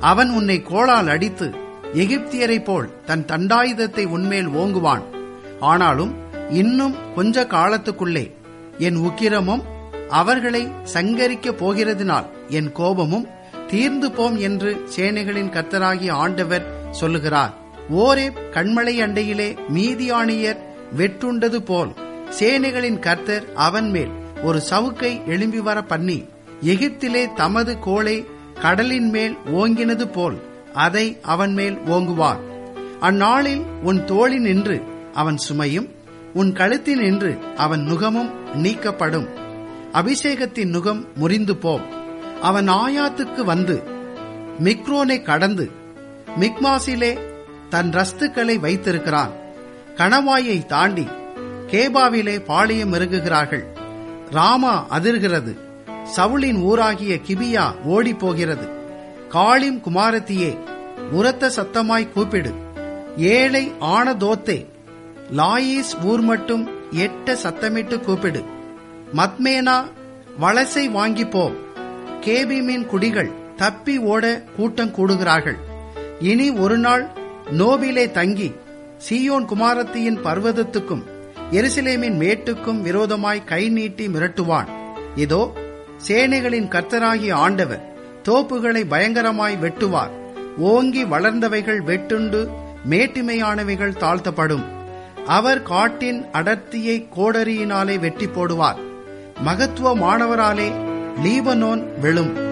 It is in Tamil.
அவன் உன்னை கோளால் அடித்து எகிப்தியரைப் போல் தன் தண்டாயுதத்தை உன்மேல் ஓங்குவான் ஆனாலும் இன்னும் கொஞ்ச காலத்துக்குள்ளே என் உக்கிரமும் அவர்களை சங்கரிக்கப் போகிறதினால் என் கோபமும் தீர்ந்து போம் என்று சேனைகளின் கர்த்தராகிய ஆண்டவர் சொல்லுகிறார் ஓரே கண்மலை அண்டையிலே மீதியானியர் வெட்டுண்டது போல் சேனைகளின் கர்த்தர் அவன் மேல் ஒரு சவுக்கை எழும்பி வர பண்ணி எகிப்திலே தமது கோளை கடலின் மேல் ஓங்கினது போல் அதை அவன் மேல் ஓங்குவார் அந்நாளில் உன் தோழி நின்று அவன் சுமையும் உன் கழுத்தின் நின்று அவன் நுகமும் நீக்கப்படும் அபிஷேகத்தின் நுகம் முறிந்து போம் அவன் ஆயாத்துக்கு வந்து மிக்ரோனை கடந்து மிக்மாசிலே தன் ரஸ்துக்களை வைத்திருக்கிறான் கணவாயை தாண்டி கேபாவிலே பாளையம் இறங்குகிறார்கள் ராமா அதிர்கிறது சவுளின் ஊராகிய கிபியா ஓடி போகிறது காளிம் குமாரத்தியே உரத்த சத்தமாய் கூப்பிடு ஏழை ஆனதோத்தே லாயீஸ் ஊர் மட்டும் எட்ட சத்தமிட்டு கூப்பிடு மத்மேனா வலசை வாங்கி போ கேபிமின் குடிகள் தப்பி ஓட கூட்டம் கூடுகிறார்கள் இனி ஒரு நாள் நோபிலே தங்கி சீயோன் குமாரத்தியின் பர்வதத்துக்கும் எருசலேமின் மேட்டுக்கும் விரோதமாய் கை நீட்டி மிரட்டுவான் இதோ சேனைகளின் கர்த்தராகிய ஆண்டவர் தோப்புகளை பயங்கரமாய் வெட்டுவார் ஓங்கி வளர்ந்தவைகள் வெட்டுண்டு மேட்டிமையானவைகள் தாழ்த்தப்படும் அவர் காட்டின் அடர்த்தியை கோடரியினாலே வெட்டி போடுவார் மகத்துவமானவராலே லீபனோன் விழும்